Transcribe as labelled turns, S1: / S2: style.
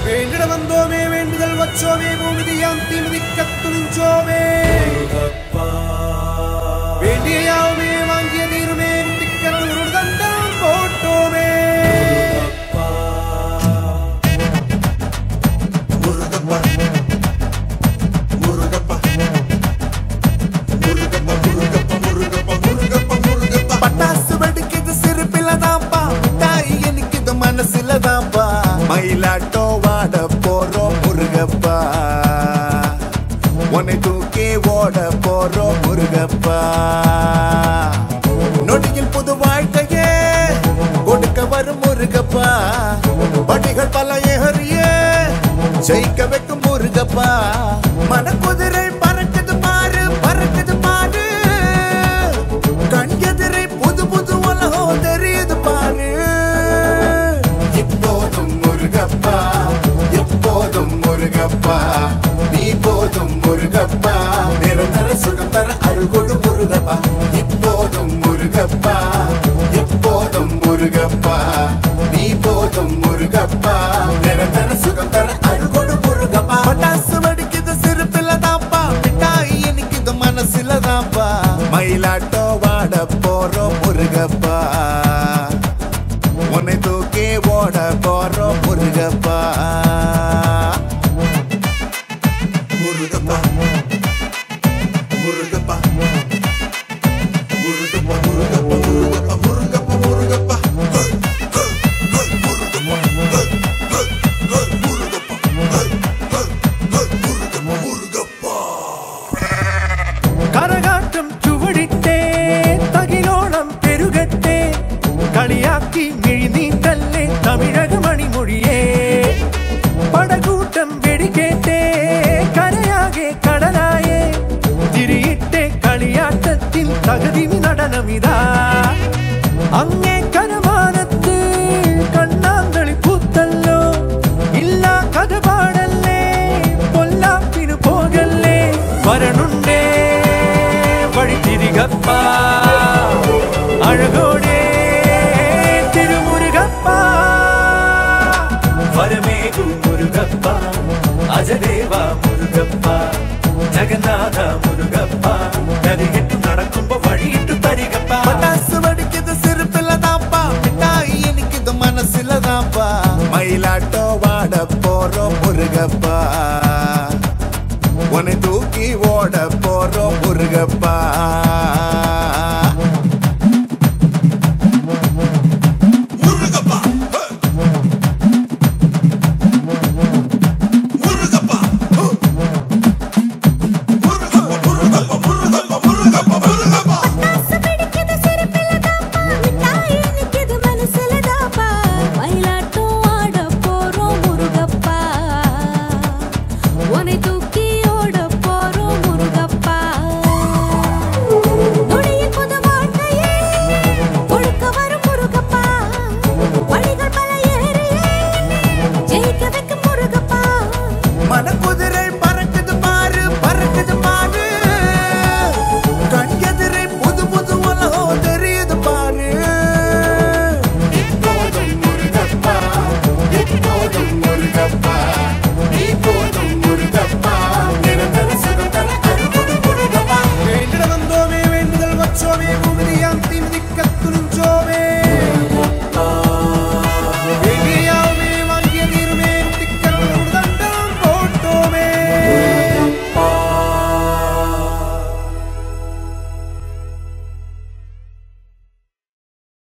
S1: வேண்டிட வந்தோமே வேண்டுதல் வச்சோமே பூமிதியாம் தீமிதிக்க துணிஞ்சோமே வேண்டிய யாவுமே வாங்கிய தீருமே குட்டிக்கரல் ஒரு தண்டம் போட்டோமே
S2: பட்டாசு வெடிக்குது சிரிப்பில தான்ப்பா தாய் எனக்குது மனசுல தான்ப்பா மயிலாட்டோ வாட போறோம் முருகப்பா உன்னை தூக்கி ஓட போறோம் முருகப்பா நொடியில் புது வாழ்க்கையே கொடுக்க வரும் முருகப்பா படிகள் பல ஏறியே ஜெயிக்க வைக்கும் முருகப்பா மனக்குதிரை பறக்குது பாரு பறக்குது பாரு கண் எதிரே புது புது உலகம் தெரியுது பாரு இப்போதும் முருகப்பா எப்போதும் முருகப்பா நீ போதும் முருகப்பா நிரந்தர சுகம் தர அருள்கொடு முருகப்பா இப்போதும் முருகப்பா எப்போதும் முருகப்பா நீ போதும் முருகப்பா நிரந்தர சுகம் தர அருள்கொடு முருகப்பா பட்டாசு வெடிக்குது சிறுப்பில தான்ப்பா மிட்டாய் இனிக்குது மனசுல தான்ப்பா மயிலாட்டோ வாட போறோம் முருகப்பா உன்னை தூக்கி ஓட போறோம் முருகப்பா முருகப்பா முருகப்பா முருகப்பா முருகப்பா முருகப்பா முருகப்பா முருகப்பா
S3: കരകാട്ടം ചുവടിട്ടേ തകിലോണം പെരുകട്ടെ കളിയാക്കി മിഴിനീട്ടല്ലേ തമിഴക മണിമൊഴിയേ പടകൂട്ടം വെടിക്കേറ്റേ കരയാകെ കടലായേ തിരിയിട്ടെ കളിയാട്ടത്തിൻ തകതിമി നടനമിതാ അങ്ങേ കരമാനത്ത് കണ്ണാന്തളി പൂത്തല്ലോ ഇല്ല കഥ പാടല്ലേ പൊല്ലാപ്പിന് പോകല്ലേ വരണുണ്ടേ വഴി തിരികപ്പ അഴകോടെ തിരുമുരുകപ്പ വരമേകു മുരുകപ്പ അജദേവ മുരുകപ്പ ജഗന്നാഥ മുരുകപ്പ നദികിട്ടു നടക്കുമ്പോ വഴിയിട്ടു തരികപ്പ
S2: பட்டாசு வெடிக்குது சிறுப்பில தான்ப்பா மிட்டாய் இனிக்குது மனசுல தான்ப்பா மயிலாட்டோ வாட போறோம் முருகப்பா உன்னை தூக்கி ஓட போறோம் முருகப்பா